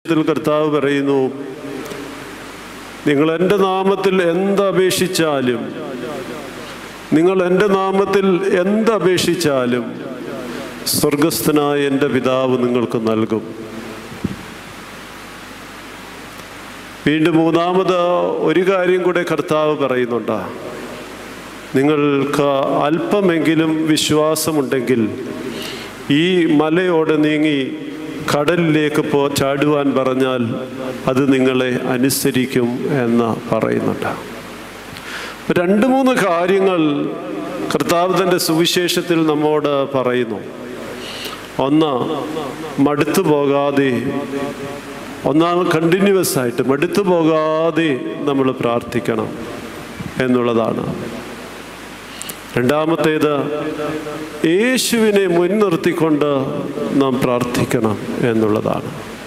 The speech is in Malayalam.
ഇതിൽ കർത്താവ് പറയുന്നു നിങ്ങൾ എൻ്റെ നാമത്തിൽ എന്തപേക്ഷിച്ചാലും നിങ്ങൾ എൻ്റെ നാമത്തിൽ എന്തപേക്ഷിച്ചാലും സ്വർഗസ്ഥനായ എൻ്റെ പിതാവ് നിങ്ങൾക്ക് നൽകും വീണ്ടും മൂന്നാമത് ഒരു കാര്യം കൂടെ കർത്താവ് പറയുന്നുണ്ട് നിങ്ങൾക്ക് അല്പമെങ്കിലും വിശ്വാസമുണ്ടെങ്കിൽ ഈ മലയോട് നീങ്ങി കടലിലേക്ക് പോ ചാടുവാൻ പറഞ്ഞാൽ അത് നിങ്ങളെ അനുസരിക്കും എന്ന് പറയുന്നുണ്ട് രണ്ട് മൂന്ന് കാര്യങ്ങൾ കർത്താവ് തൻ്റെ സുവിശേഷത്തിൽ നമ്മോട് പറയുന്നു ഒന്ന് മടുത്തു പോകാതെ ഒന്നാം കണ്ടിന്യൂസ് ആയിട്ട് മടുത്തു പോകാതെ നമ്മൾ പ്രാർത്ഥിക്കണം എന്നുള്ളതാണ് രണ്ടാമത്തേത് യേശുവിനെ മുൻനിർത്തിക്കൊണ്ട് നാം പ്രാർത്ഥിക്കണം എന്നുള്ളതാണ്